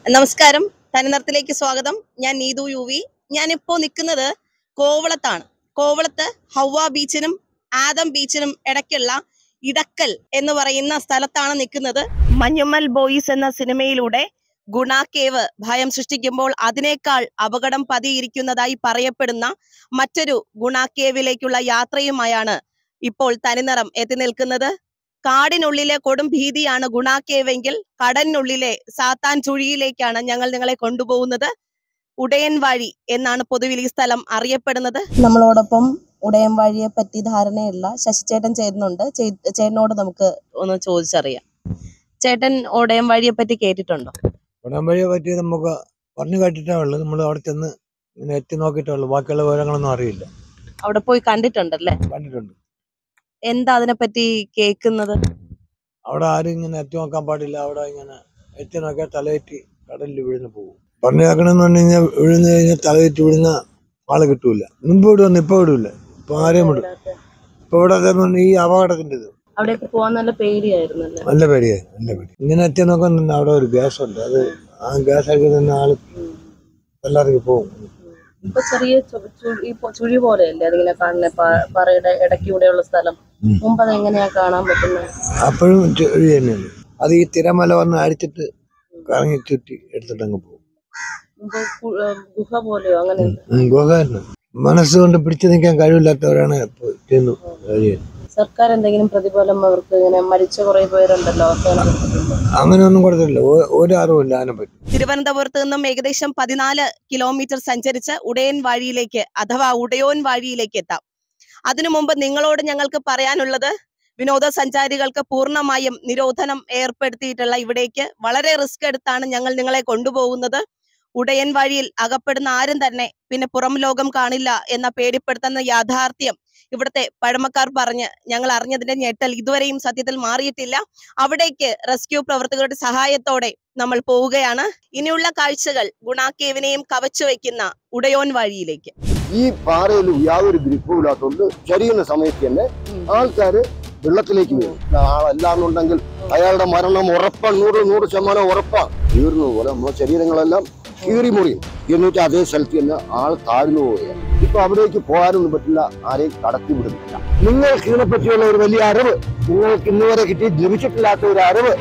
നമസ്കാരം തനിനിറത്തിലേക്ക് സ്വാഗതം ഞാൻ നീതു യു വി ഞാനിപ്പോ നിൽക്കുന്നത് കോവളത്താണ് കോവളത്ത് ഹൗവ ബീച്ചിനും ആദം ബീച്ചിനും ഇടയ്ക്കുള്ള ഇടക്കൽ എന്ന് പറയുന്ന സ്ഥലത്താണ് നിൽക്കുന്നത് മഞ്ഞുമ്മൽ ബോയ്സ് എന്ന സിനിമയിലൂടെ ഗുണ കേവ് ഭയം സൃഷ്ടിക്കുമ്പോൾ അതിനേക്കാൾ അപകടം പതിയിരിക്കുന്നതായി പറയപ്പെടുന്ന മറ്റൊരു ഗുണ കേവിലേക്കുള്ള യാത്രയുമായാണ് ഇപ്പോൾ തനിനിറം എത്തി നിൽക്കുന്നത് കാടിനുള്ളിലെ കൊടും ഭീതിയാണ് ഗുണ കേവെങ്കിൽ കടലിനുള്ളിലെ സാത്താൻ ചുഴിയിലേക്കാണ് ഞങ്ങൾ നിങ്ങളെ കൊണ്ടുപോകുന്നത് ഉടയൻ വഴി എന്നാണ് പൊതുവിൽ ഈ സ്ഥലം അറിയപ്പെടുന്നത് നമ്മളോടൊപ്പം ഉടയൻ വഴിയെ പറ്റി ധാരണയുള്ള ശശിചേട്ടൻ ചേരുന്നുണ്ട് ചേ- ചേട്ടനോട് നമുക്ക് ഒന്ന് ചോദിച്ചറിയാം ചേട്ടൻ ഉടയൻ വഴിയെ പറ്റി കേട്ടിട്ടുണ്ടോ ഉടമ്പഴിയെ പറ്റി നമുക്ക് പറഞ്ഞു കേട്ടിട്ടേ ഉള്ളൂ നമ്മൾ അവിടെ ചെന്ന് ഇങ്ങനെ എത്തി നോക്കിയിട്ടേ ഉള്ളൂ ബാക്കിയുള്ള വിവരങ്ങളൊന്നും അറിയില്ല അവിടെ പോയി കണ്ടിട്ടുണ്ടല്ലേ കണ്ടിട്ടുണ്ട് എന്താ അതിനെപ്പറ്റി കേൾക്കുന്നത് അവിടെ ആരും ഇങ്ങനെ എത്തി നോക്കാൻ പാടില്ല അവിടെ ഇങ്ങനെ എത്തി നോക്കിയാൽ തലയേറ്റി കടലിൽ വീഴുന്നു പോകും പറഞ്ഞു കേൾക്കണമെന്ന് പറഞ്ഞു കഴിഞ്ഞാൽ വീഴുന്നു കഴിഞ്ഞാൽ തലയേറ്റി വീഴുന്ന ആള് കിട്ടൂല മുമ്പ് വിടുവന്ന് ഇപ്പൊ വിടൂല ഇപ്പൊ ആരെയും വിടും ഇപ്പൊ ഇവിടെ അതേപോലെ തന്നെ ഈ അപകടത്തിന്റെ ഇത് അവിടെയൊക്കെ പോകാൻ നല്ല പേടിയായിരുന്നല്ലേ നല്ല പേടിയായി നല്ല പേടി ഇങ്ങനെ എത്തി നോക്കാൻ തന്നെ അവിടെ ഒരു ഗ്യാസ് ഉണ്ട് അത് ആ ഗ്യാസ് അടിക്കുന്ന തന്നെ ആള് എല്ലാവർക്കും പോകും ഇപ്പൊ ചെറിയ ചു- ചു- ഈ പൊ- ചുഴി പോലെയല്ലേ അതിങ്ങനെ കാണുന്ന പറയുടെ ഇടയ്ക്കൂടെയുള്ള സ്ഥലം ഉം. മുമ്പ് അത് എങ്ങനെയാ കാണാൻ പറ്റുന്നത് അപ്പോഴും ചെടി തന്നെയാണ് അത് ഈ തിരമല വന്ന് അടിച്ചിട്ട് കറങ്ങി ചുറ്റി എടുത്തിട്ട് അങ്ങ് പോകും മുമ്പ് കു- ഏ, ഗുഹ പോലെയോ അങ്ങനെ ഉം, ഗുഹ തന്നെ മനസ്സുകൊണ്ട് പിടിച്ചു നിൽക്കാൻ കഴിവില്ലാത്തവരാണ് ഇപ്പൊ ചെയ്യുന്നു കഴിയുന്നത്. സർക്കാർ എന്തെങ്കിലും പ്രതിഫലം അവർക്ക് ഇങ്ങനെ മരിച്ച കുറെ പേരുണ്ടല്ലോ അവർക്ക് അങ്ങനെ കൊടുത്തിട്ടുണ്ടോ? അങ്ങനെ ഒന്നും കൊടുത്തില്ല ഒ- ഒരു അറിവില്ല അതിനെ പറ്റി തിരുവനന്തപുരത്ത് നിന്നും ഏകദേശം പതിനാല് കിലോമീറ്റർ സഞ്ചരിച്ച് ഉടയൻ വഴിയിലേക്ക് അഥവാ ഉടയോൻ വഴിയിലേക്ക് എത്താം അതിനു മുമ്പ് നിങ്ങളോട് ഞങ്ങൾക്ക് പറയാനുള്ളത് വിനോദസഞ്ചാരികൾക്ക് പൂർണ്ണമായും നിരോധനം ഏർപ്പെടുത്തിയിട്ടുള്ള ഇവിടേക്ക് വളരെ റിസ്ക് എടുത്താണ് ഞങ്ങൾ നിങ്ങളെ കൊണ്ടുപോകുന്നത് ഉടയൻ വഴിയിൽ അകപ്പെടുന്ന ആരും തന്നെ പിന്നെ പുറം ലോകം കാണില്ല എന്ന പേടിപ്പെടുത്തുന്ന യാഥാർത്ഥ്യം ഇവിടുത്തെ പഴമക്കാർ പറഞ്ഞ് ഞങ്ങൾ അറിഞ്ഞതിന്റെ ഞെട്ടൽ ഇതുവരെയും സത്യത്തിൽ മാറിയിട്ടില്ല അവിടേക്ക് റെസ്ക്യൂ പ്രവർത്തകരുടെ സഹായത്തോടെ നമ്മൾ പോവുകയാണ് ഇനിയുള്ള കാഴ്ചകൾ ഗുണാക്കേവിനെയും കവച്ചു വയ്ക്കുന്ന ഉടയോൻ വഴിയിലേക്ക് ഈ പാറയിൽ യാതൊരു ഗ്രിപ്പും ഇല്ലാത്തതുകൊണ്ട് ചരിയുന്ന സമയത്ത് തന്നെ ആൾക്കാര് വെള്ളത്തിലേക്ക് വീഴും ആളല്ലാന്നുണ്ടെങ്കിൽ അയാളുടെ മരണം ഉറപ്പാണ് നൂറ് നൂറ് ശതമാനം ഉറപ്പാണ് തീർന്നത് പോലെ നമ്മുടെ ശരീരങ്ങളെല്ലാം കീറി മുറിയും എന്നിട്ട് അതേ സ്ഥലത്ത് തന്നെ ആൾ താഴ്ന്നു പോവുകയാണ് ഇപ്പൊ അവിടേക്ക് പോകാനൊന്നും പറ്റില്ല ആരെയും കടത്തി വിടുന്നില്ല നിങ്ങൾക്ക് ഇതിനെപ്പറ്റിയുള്ള ഒരു വലിയ അറിവ് നിങ്ങൾക്ക് ഇന്നുവരെ കിട്ടി ലഭിച്ചിട്ടില്ലാത്ത ഒരു അറിവ്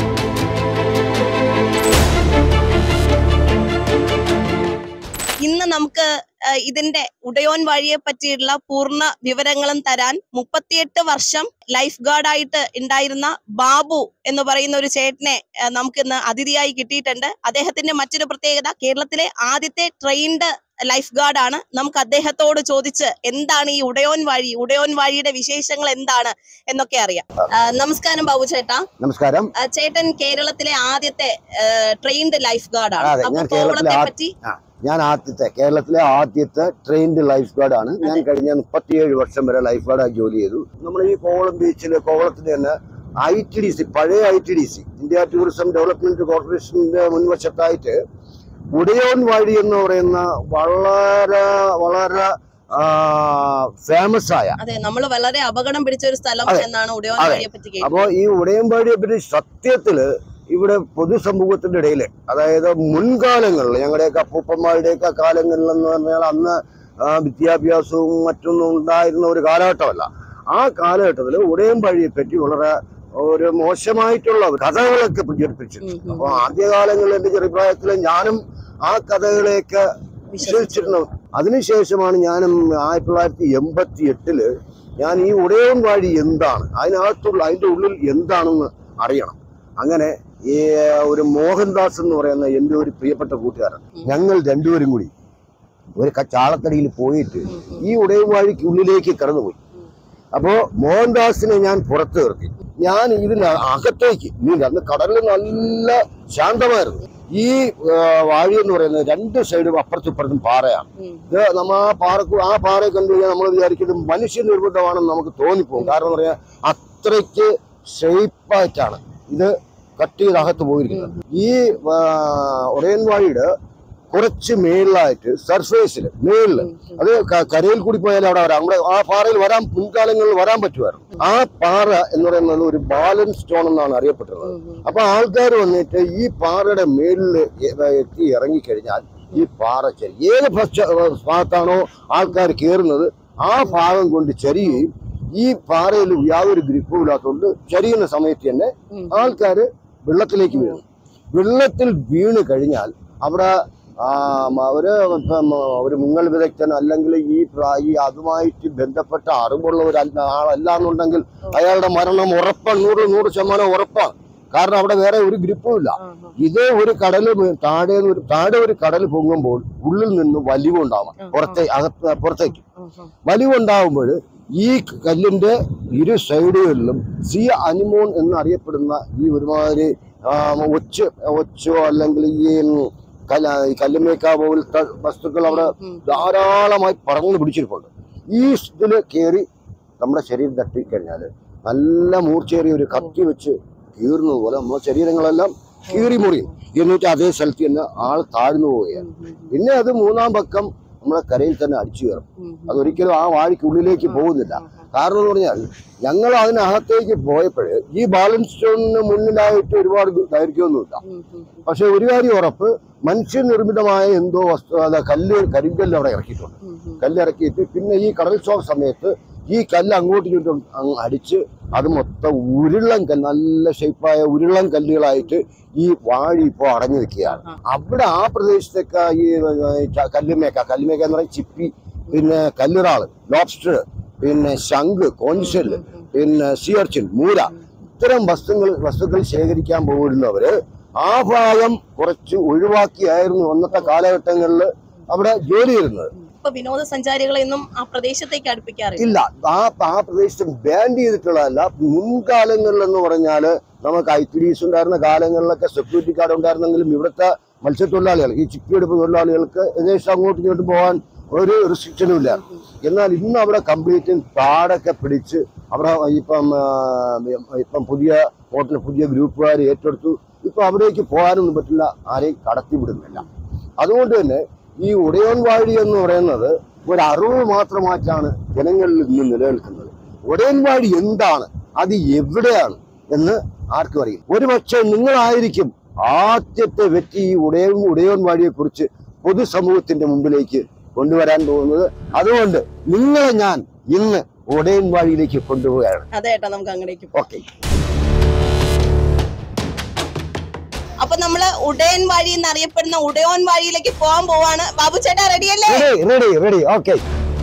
ഇന്ന് നമുക്ക് ആ, ഇതിന്റെ ഉടയോൻ വഴിയെ പറ്റിയുള്ള പൂർണ്ണ വിവരങ്ങളും തരാൻ മുപ്പത്തിയെട്ട് വർഷം ലൈഫ് ഗാർഡായിട്ട് ഉണ്ടായിരുന്ന ബാബു എന്ന് പറയുന്ന ഒരു ചേട്ടനെ ആ, നമുക്ക് ഇന്ന് അതിഥിയായി കിട്ടിയിട്ടുണ്ട് അദ്ദേഹത്തിന്റെ മറ്റൊരു പ്രത്യേകത കേരളത്തിലെ ആദ്യത്തെ ട്രെയിൻഡ് ലൈഫ് ഗാർഡ് ആണ് നമുക്ക് അദ്ദേഹത്തോട് ചോദിച്ച് എന്താണ് ഈ ഉടയോൻ വഴി ഉടയോൻ വഴിയുടെ വിശേഷങ്ങൾ എന്താണ് എന്നൊക്കെ അറിയാം ആ, നമസ്കാരം ബാബു ചേട്ടാ നമസ്കാരം ആ, ചേട്ടൻ കേരളത്തിലെ ആദ്യത്തെ ട്രെയിൻഡ് ലൈഫ് ഗാർഡ് ആണ് അതെ, അപ്പൊ ഞാൻ കേരളത്തിലെ കോവളത്തെ ആ- പറ്റി ഞാൻ ആദ്യത്തെ കേരളത്തിലെ ആദ്യത്തെ ട്രെയിൻഡ് ലൈഫ് ഗാർഡ് ആണ് ഞാൻ കഴിഞ്ഞ മുപ്പത്തിയേഴ് വർഷം വരെ ലൈഫ് ഗാർഡായി ജോലി ചെയ്തു നമ്മൾ ഈ കോവളം ബീച്ചിൽ കോവളത്തിൽ തന്നെ ഐ ടി ഡി സി പഴയ I T D C India Tourism Development കോർപ്പറേഷന്റെ മുൻവശത്തായിട്ട് ഉടയോൻ വഴി എന്ന് പറയുന്ന വളരെ വളരെ ഫേമസ് ആയ അതെ നമ്മൾ വളരെ അപകടം പിടിച്ച ഒരു സ്ഥലം അതെ. എന്നാണ് ഉടയോൻ അതെ. വഴിയെ പറ്റി കേട്ടത് അപ്പോ ഈ ഉടയൻപാടിയെ പറ്റി സത്യത്തില് ഇവിടെ പൊതുസമൂഹത്തിന്റെ ഇടയിൽ അതായത് മുൻകാലങ്ങളിൽ ഞങ്ങളുടെയൊക്കെ അപ്പൂപ്പന്മാരുടെയൊക്കെ കാലങ്ങളിൽ എന്ന് പറഞ്ഞാൽ അന്ന് ആ, വിദ്യാഭ്യാസവും മറ്റൊന്നും ഉണ്ടായിരുന്ന ഒരു കാലഘട്ടമല്ല ആ കാലഘട്ടത്തിൽ ഉടയൻപാടിയെ പറ്റി വളരെ ഒരു മോശമായിട്ടുള്ള കഥകളൊക്കെ പ്രചരിപ്പിച്ചിട്ടുണ്ട് ഉം, ഉം. അപ്പൊ ആദ്യകാലങ്ങളിൽ എന്റെ ചെറുപ്രായത്തിൽ ഞാനും ആ കഥകളെയൊക്കെ വിശ്വസിച്ചിരുന്നു അതിനുശേഷമാണ് ഞാനും ആയിരത്തി തൊള്ളായിരത്തി എൺപത്തി എട്ടില് ഞാൻ ഈ ഉടയൻ വഴി എന്താണ് അതിനകത്തുള്ള അതിന്റെ ഉള്ളിൽ എന്താണെന്ന് അറിയണം അങ്ങനെ ഈ ഒരു മോഹൻദാസ് എന്ന് പറയുന്ന എൻ്റെ ഒരു പ്രിയപ്പെട്ട കൂട്ടുകാരൻ ഞങ്ങൾ രണ്ടുപേരും കൂടി ഒരു ക- ചാളത്തടിയിൽ പോയിട്ട് ഈ ഉടയൻ വഴിക്ക് ഉള്ളിലേക്ക് കടന്നുപോയി അപ്പോ മോഹൻദാസിനെ ഞാൻ പുറത്ത് നിർത്തി ഞാൻ ഇതിന് അകത്തേക്ക് നീന്തി അന്ന് കടലിൽ നല്ല ശാന്തമായിരുന്നു ഈ ആ, വാഴി എന്ന് പറയുന്നത് രണ്ട് സൈഡും അപ്പുറത്തും ഇപ്പുറത്തും പാറയാണ് ഉം. ഇത് നമ്മൾ ആ പാറക്ക് ആ പാറയെ കണ്ടു കഴിഞ്ഞാൽ നമ്മൾ വിചാരിക്കുന്നത് മനുഷ്യ നിർബന്ധമാണെന്ന് നമുക്ക് തോന്നിപ്പോകും കാരണം എന്ന് പറയാ അത്രയ്ക്ക് ഷേപ്പായിട്ടാണ് ഇത് കട്ട് ചെയ്ത് അകത്ത് പോയിരിക്കുന്നത് ഈ ആ, ഒറയൻ വാഴിയുടെ കുറച്ച് മേളിലായിട്ട് സർഫേസിൽ മേളിൽ അത് ക- കരയിൽ കൂടി പോയാൽ അവിടെ വരാം നമ്മുടെ ആ പാറയിൽ വരാൻ മുൻകാലങ്ങളിൽ വരാൻ പറ്റുമായിരുന്നു ആ പാറ എന്ന് പറയുന്നത് ഒരു ബാലൻസ് സ്റ്റോൺ എന്നാണ് അറിയപ്പെട്ടിരുന്നത് അപ്പൊ ആൾക്കാർ വന്നിട്ട് ഈ പാറയുടെ മേളിൽ എത്തി ഇറങ്ങിക്കഴിഞ്ഞാൽ ഈ പാറ ചരി ഏത് പശ്ച- ഭാഗത്താണോ ആൾക്കാർ കയറുന്നത് ആ ഭാഗം കൊണ്ട് ചരിയുകയും ഈ പാറയിൽ യാതൊരു ഗ്രിപ്പും ഇല്ലാത്തതുകൊണ്ട് ചരിയുന്ന സമയത്ത് തന്നെ ആൾക്കാര് വെള്ളത്തിലേക്ക് വീഴും വെള്ളത്തിൽ വീണ് കഴിഞ്ഞാൽ അവിടെ ആ, അവര് ഇപ്പം ഒരു മുങ്ങൽ വിദഗ്ധൻ അല്ലെങ്കിൽ ഈ പ്രാ- ഈ അതുമായിട്ട് ബന്ധപ്പെട്ട അറിവുള്ള ഒരു അല്ല- ആളല്ല എന്നുണ്ടെങ്കിൽ അയാളുടെ മരണം ഉറപ്പാണ് നൂറ് നൂറ് ശതമാനം ഉറപ്പാണ് കാരണം അവിടെ വേറെ ഒരു ഗ്രിപ്പും ഇല്ല ഇത് ഒരു കടല് മേ- താഴെ നിന്ന് ഒരു താഴെ ഒരു കടൽ പൊങ്ങുമ്പോൾ ഉള്ളിൽ നിന്ന് വലിവുണ്ടാവാം പുറത്തേ അകത്ത് പുറത്തേക്ക് വലിവുണ്ടാവുമ്പോൾ ഈ കല്ലിന്റെ ഇരു സൈഡുകളിലും സി അനിമോൺ എന്നറിയപ്പെടുന്ന ഈ ഒരുമാതിരി ആ, ഒച്ച് ഒച്ചോ അല്ലെങ്കിൽ ഈ ഉം, കല ഈ കല്ലുമേക്ക പോലത്തെ വസ്തുക്കൾ അവിടെ ധാരാളമായി പറന്ന് പിടിച്ചിരിപ്പുണ്ട് ഈ ഇതിൽ കയറി നമ്മുടെ ശരീരം തട്ടിക്കഴിഞ്ഞാൽ നല്ല മൂർച്ചയേറിയ ഒരു കത്തി വെച്ച് കീറുന്നത് പോലെ നമ്മുടെ ശരീരങ്ങളെല്ലാം കീറി മുറിയും എന്നിട്ട് അതേ സ്ഥലത്ത് തന്നെ ആൾ താഴ്ന്നു പോവുകയാണ് പിന്നെ അത് മൂന്നാം പക്കം നമ്മുടെ കരയിൽ തന്നെ അടിച്ചു കയറും അതൊരിക്കലും ആ വാഴിക്കുള്ളിലേക്ക് പോകുന്നില്ല കാരണം എന്ന് പറഞ്ഞാൽ ഞങ്ങൾ അതിനകത്തേക്ക് പോയപ്പോൾ ഈ ബാലൻസ് സ്റ്റോണിന് മുന്നിലായിട്ട് ഒരുപാട് ദൈർഘ്യമൊന്നുമില്ല പക്ഷെ ഒരു കാര്യം ഉറപ്പ് മനുഷ്യനിർമ്മിതമായ എന്തോ വസ്തു അല്ല കല്ല് കരിങ്കല്ല് അവിടെ ഇറക്കിയിട്ടുണ്ട് കല്ല് ഇറക്കിയിട്ട് പിന്നെ ഈ കടൽക്ഷോഭ സമയത്ത് ഈ കല്ല് അങ്ങോട്ടും ഇങ്ങോട്ടും അങ്ങ് അടിച്ച് അത് മൊത്തം ഉരുളൻ കല്ല് നല്ല ഷേപ്പായ ഉരുളൻ കല്ലുകളായിട്ട് ഈ വാഴി ഇപ്പോൾ അടഞ്ഞു നിൽക്കുകയാണ് അവിടെ ആ പ്രദേശത്തൊക്കെ ഈ ഏർ, ച- കല്ലുമേക്ക കല്ലുമേക്ക എന്ന് പറയുന്നത് ചിപ്പി പിന്നെ കല്ലുറാള് ലോബ്സ്റ്റർ പിന്നെ ശംഖ് കോൺഷെല്ല് പിന്നെ സിയർച്ചിൻ മൂര ഇത്തരം വസ്തുക്കൾ വസ്തുക്കൾ ശേഖരിക്കാൻ പോകുന്നവര് ആ ഭാഗം കുറച്ച് ഒഴിവാക്കിയായിരുന്നു അന്നത്തെ കാലഘട്ടങ്ങളിൽ അവിടെ ജോലി ചെയ്യുന്നത് ഇപ്പൊ വിനോദസഞ്ചാരികളെയൊന്നും ആ പ്രദേശത്തേക്ക് അടുപ്പിക്കാറില്ല ഇല്ല ആ ആ പ്രദേശത്ത് ബാൻ ചെയ്തിട്ടുള്ളതല്ല മുൻകാലങ്ങളിൽ എന്ന് പറഞ്ഞാല് നമുക്ക് ഐ ടി ഡീസ് ഉണ്ടായിരുന്ന കാലങ്ങളിലൊക്കെ സെക്യൂരിറ്റി കാർഡ് ഉണ്ടായിരുന്നെങ്കിലും ഇവിടുത്തെ മത്സ്യത്തൊഴിലാളികൾ ഈ ചിപ്പിയെടുപ്പ് തൊഴിലാളികൾക്ക് ഏകദേശം അങ്ങോട്ടും ഇങ്ങോട്ടും പോകാൻ ഒരു റെസ്ട്രിക്ഷനും ഇല്ല എന്നാൽ ഇന്ന് അവിടെ കംപ്ലീറ്റും കാടൊക്കെ പിടിച്ച് അവിടെ ഇപ്പം ആ, ഇപ്പം പുതിയ ഹോട്ടൽ പുതിയ ഗ്രൂപ്പുകാർ ഏറ്റെടുത്തു ഇപ്പൊ അവിടേക്ക് പോകാനൊന്നും പറ്റില്ല ആരെയും കടത്തി വിടുന്നില്ല അതുകൊണ്ട് തന്നെ ഈ ഉടയോൻ വാഴി എന്ന് പറയുന്നത് ഒരു അറിവ് മാത്രമായിട്ടാണ് ജനങ്ങളിൽ ഇന്ന് നിലനിൽക്കുന്നത് ഉടയൻ വാഴി എന്താണ് അത് എവിടെയാണ് എന്ന് ആർക്കും അറിയും ഒരുപക്ഷെ നിങ്ങളായിരിക്കും ആദ്യത്തെ വ്യക്തി ഈ ഉടയൻ ഉടയോൻ വാഴിയെ കുറിച്ച് പൊതുസമൂഹത്തിന്റെ മുമ്പിലേക്ക് കൊണ്ടുവരാൻ പോകുന്നത് അതുകൊണ്ട് നിങ്ങളെ ഞാൻ ഇന്ന് ഉടയൻ വാഴിയിലേക്ക് കൊണ്ടുപോവുകയാണ് അതെ ഏട്ടാ നമുക്ക് അങ്ങടേക്ക് പോകാം. ഓക്കെ അപ്പൊ നമ്മള് ഉടയൻ വഴി എന്നറിയപ്പെടുന്ന ഉടയോൻ വഴിയിലേക്ക് പോകാൻ പോവാണ് ബാബു ചേട്ടാ റെഡിയല്ലേ റെഡി റെഡി റെഡി ഓക്കെ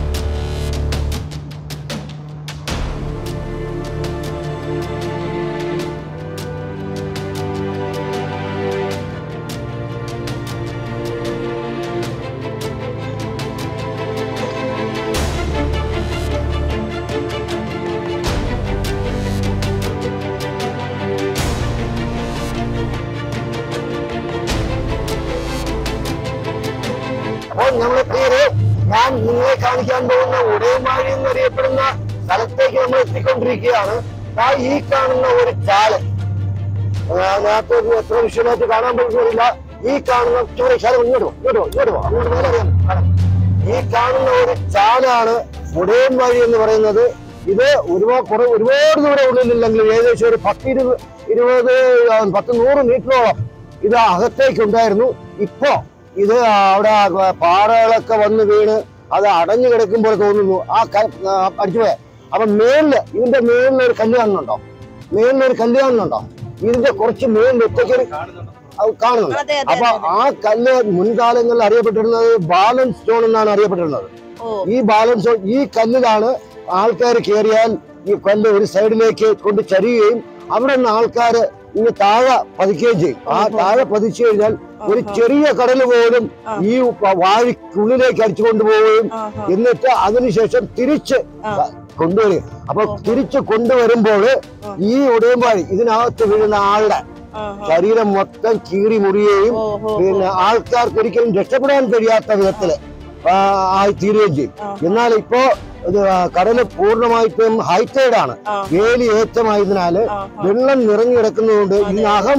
അപ്പോൾ നമ്മുടെ പേര് ഞാൻ നിങ്ങളെ കാണിക്കാൻ പോകുന്ന ഉടയമാഴി എന്നറിയപ്പെടുന്ന സ്ഥലത്തേക്ക് നമ്മൾ എത്തിക്കൊണ്ടിരിക്കുകയാണ് ദാ ഈ കാണുന്ന ഒരു ചാല് അതിനകത്ത് ഒരു എത്ര വിഷയമായിട്ട് കാണാൻ പറ്റുന്നില്ല ഈ കാണുന്ന ചോര ചാല ഇങ്ങോട്ട് പോ, ഇങ്ങോട്ട് പോ, ഇങ്ങോട്ട് പോ. അങ്ങോട്ട് മേലെ അറിയാം കാണാം. ഈ കാണുന്ന ഒരു ചാലാണ് ഉടയൻ വഴി എന്ന് പറയുന്നത് ഇത് ഒരുപാട് കുറെ ഒരുപാട് ദൂരം ഉള്ളിലില്ലെങ്കിൽ ഏകദേശം ഒരു പത്ത് ഇരുപത് ഇരുപത് ആ, പത്ത് നൂറ് മീറ്ററോളം ഇത് അകത്തേക്ക് ഉണ്ടായിരുന്നു ഇപ്പോ ഇത് അവിടെ പാറകളൊക്കെ വന്ന് വീണ് അത് അടഞ്ഞു കിടക്കുമ്പോൾ തോന്നുന്നു ആ ക- ആ, അടിച്ചുപോയ അപ്പൊ മേളില് ഇതിന്റെ മേളിൽ ഒരു കല്ല് കാണുന്നുണ്ടോ മേളിൽ ഒരു കല്ല് കാണുന്നുണ്ടോ ഇതിന്റെ കുറച്ച് മേളിൽ ഒറ്റയ്ക്ക് ഒരു- അത് കാണുന്നുണ്ട് അതെ അതെ അപ്പൊ അതെ, ആ കല്ല് മുൻകാലങ്ങളിൽ അറിയപ്പെട്ടിരുന്നത് ബാലൻസ് സ്റ്റോൺ എന്നാണ് അറിയപ്പെട്ടിരുന്നത് ഓ ഈ ബാലൻസ് സ്റ്റോൺ ഈ കല്ലിലാണ് ആൾക്കാർ കയറിയാൽ ഈ കല്ല് ഒരു സൈഡിലേക്ക് കൊണ്ട് ചരിയുകയും അവിടെ നിന്ന് ആൾക്കാര് ഇങ്ങ് താഴെ പതിക്കുകയും ചെയ്യും ആ താഴെ പതിച്ചു കഴിഞ്ഞാൽ ഒരു ചെറിയ കടൽ പോലും ആ. ഈ വ- വാഴിക്കുള്ളിലേക്ക് അടിച്ചു കൊണ്ടുപോവുകയും ആഹാ. എന്നിട്ട് അതിനുശേഷം തിരിച്ച് ആ. കൊണ്ടുവരും അപ്പൊ ഓഹോ. തിരിച്ച് കൊണ്ടുവരുമ്പോൾ ആ. ഈ ഉടയമ്പാഴി ഇതിനകത്ത് വീഴുന്ന ആളുടെ ആഹാ. ശരീരം മൊത്തം കീറി മുറിയുകയും ഓഹോ പിന്നെ ആൾക്കാർക്ക് ഒരിക്കലും രക്ഷപ്പെടാൻ കഴിയാത്ത വിധത്തില് ആ, ആയി തീരുകയും ചെയ്യും ആഹാ. എന്നാൽ ഇപ്പോ ഇത് കടല് പൂർണ്ണമായിട്ടും ഹൈറ്റൈഡ് ആണ് ആ. വേലി ഏറ്റമായതിനാല് ആഹാ. വെള്ളം നിറഞ്ഞു കിടക്കുന്നതുകൊണ്ട് അതെ. ഇതിനകം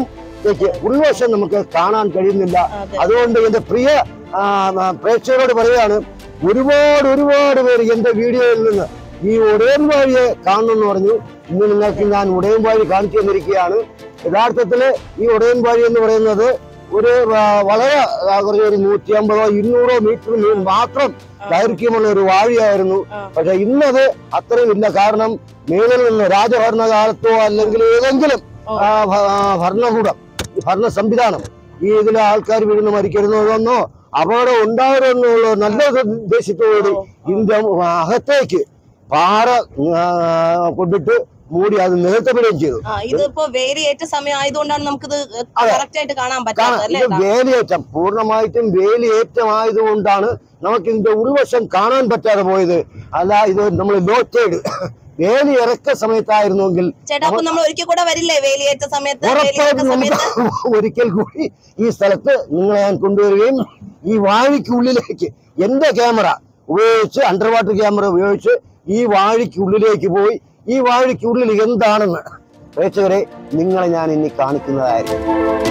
ലേക്ക് ഉൾവശം നമുക്ക് കാണാൻ കഴിയുന്നില്ല അതെ. അതുകൊണ്ട് എന്റെ പ്രിയ ആ, ആ, പ്രേക്ഷകരോട് പറയുകയാണ് ഒരുപാട് ഒരുപാട് പേര് എന്റെ വീഡിയോയിൽ നിന്ന് ഈ ഉടയൻ വഴിയെ കാണണമെന്ന് പറഞ്ഞു ഇന്ന് നിങ്ങൾക്ക് ഞാൻ ഉടയൻ വഴി കാണിച്ചു തന്നിരിക്കുകയാണ് യഥാർത്ഥത്തില് ഈ ഉടയൻ വഴി എന്ന് പറയുന്നത് ഒരു ആ, വളരെ ആ, കുറഞ്ഞ ഒരു നൂറ്റി അമ്പതോ ഇരുന്നൂറോ മീറ്റർ മാത്രം ദൈർഘ്യമുള്ള ഒരു വാഴിയായിരുന്നു ആ. പക്ഷെ ഇന്നത് അത്രയും ഇല്ല കാരണം മേളിൽ നിന്ന് രാജഭരണകാലത്തോ അല്ലെങ്കിൽ ഏതെങ്കിലും ഓ. ആ, ഭ- ആ, ഭരണകൂടം ഭരണ സംവിധാനം ഈ ഇതിലെ ആൾക്കാർ വീഴുന്ന മരിക്കരുതെന്നോ അപകടം ഉണ്ടാകരുതെന്നുള്ള നല്ല ഉദ്ദേശത്തോട് ഓ. ഇതിന്റെ അകത്തേക്ക് പാറ ആ, കൊണ്ടിട്ട് മൂടി അത് നികത്തപ്പെടുകയും ചെയ്തു ആ ഇതിപ്പോ വേലിയേറ്റ സമയം ആയതുകൊണ്ടാണ് നമുക്കിത് അതെ. കറക്റ്റ് ആയിട്ട് കാണാൻ കാരണം പറ്റാത്തത് അല്ലേ ഇത് വേലിയേറ്റം പൂർണ്ണമായിട്ടും വേലിയേറ്റമായതുകൊണ്ടാണ് നമുക്ക് ഇതിന്റെ ഉൾവശം കാണാൻ പറ്റാതെ പോയത് അല്ല ഇത് നമ്മൾ ലോറ്റേഡ് വേലി ഇറക്ക സമയത്തായിരുന്നെങ്കിൽ ചേട്ടാ അപ്പൊ നമ്മൾ ഒരിക്കൽ കൂടെ വരില്ലേ വേലിയേറ്റ സമയത്ത് വേലിയേറ്റ ഉറപ്പായിട്ടും സമയത്ത് നമുക്ക് ഒരിക്കൽ കൂടി ഈ സ്ഥലത്ത് നിങ്ങളെ ഞാൻ കൊണ്ടുവരികയും ഈ വാഴിക്കുള്ളിലേക്ക് എന്റെ ക്യാമറ ഉപയോഗിച്ച് അണ്ടർ വാട്ടർ ക്യാമറ ഉപയോഗിച്ച് ഈ വാഴിക്കുള്ളിലേക്ക് പോയി ഈ വാഴിക്കുള്ളിൽ എന്താണെന്ന് പ്രേക്ഷകരെ നിങ്ങളെ ഞാൻ ഇനി കാണിക്കുന്നതായിരിക്കും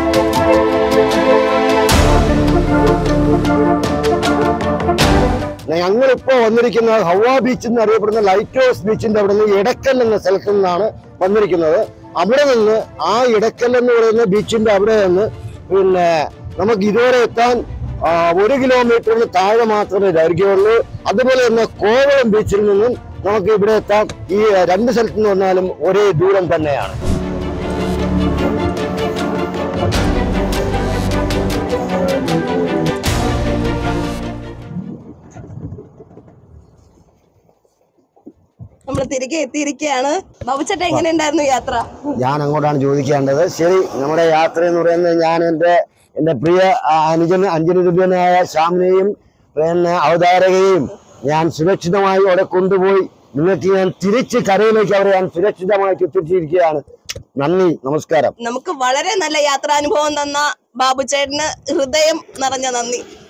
ഞങ്ങളിപ്പോ വന്നിരിക്കുന്നത് ഹവ ബീച്ച് എന്ന് അറിയപ്പെടുന്ന ലൈറ്റ് ഹൗസ് ബീച്ചിന്റെ അവിടെ നിന്ന് ഇടക്കൽ എന്ന സ്ഥലത്ത് നിന്നാണ് വന്നിരിക്കുന്നത് അവിടെ നിന്ന് ആ ഇടക്കൽ എന്ന് പറയുന്ന ബീച്ചിന്റെ അവിടെ നിന്ന് പിന്നെ നമുക്ക് ഇതുവരെ എത്താൻ ആ, ഒരു കിലോമീറ്ററിന് താഴെ മാത്രമേ ദൈർഘ്യമുള്ളൂ അതുപോലെ തന്നെ കോവളം ബീച്ചിൽ നിന്നും നമുക്ക് ഇവിടെ എത്താം ഈ രണ്ട് സ്ഥലത്ത് നിന്ന് വന്നാലും ഒരേ ദൂരം തന്നെയാണ് നമ്മൾ തിരികെ എത്തിയിരിക്കുകയാണ് ബാബുച്ചേട്ട എങ്ങനെ ഉണ്ടായിരുന്നു യാത്ര ഞാൻ അങ്ങോട്ടാണ് ചോദിക്കേണ്ടത് ശരി നമ്മുടെ യാത്ര എന്ന് പറയുന്നത് ഞാൻ എൻ്റെ എൻ്റെ പ്രിയ ആ, അനുജൻ അഞ്ജനുതുല്യനായ ശ്യാമിനെയും പിന്നെ അവതാരകയെയും ഞാൻ സുരക്ഷിതമായി അവിടെ കൊണ്ടുപോയി നിങ്ങൾക്ക് ഞാൻ തിരിച്ച് കരയിലേക്ക് അവരെ ഞാൻ സുരക്ഷിതമായിട്ട് എത്തിച്ചിരിക്കുകയാണ് നന്ദി നമസ്കാരം നമുക്ക് വളരെ നല്ല യാത്രാനുഭവം തന്ന ബാബുച്ചേട്ടന് ഹൃദയം നിറഞ്ഞ നന്ദി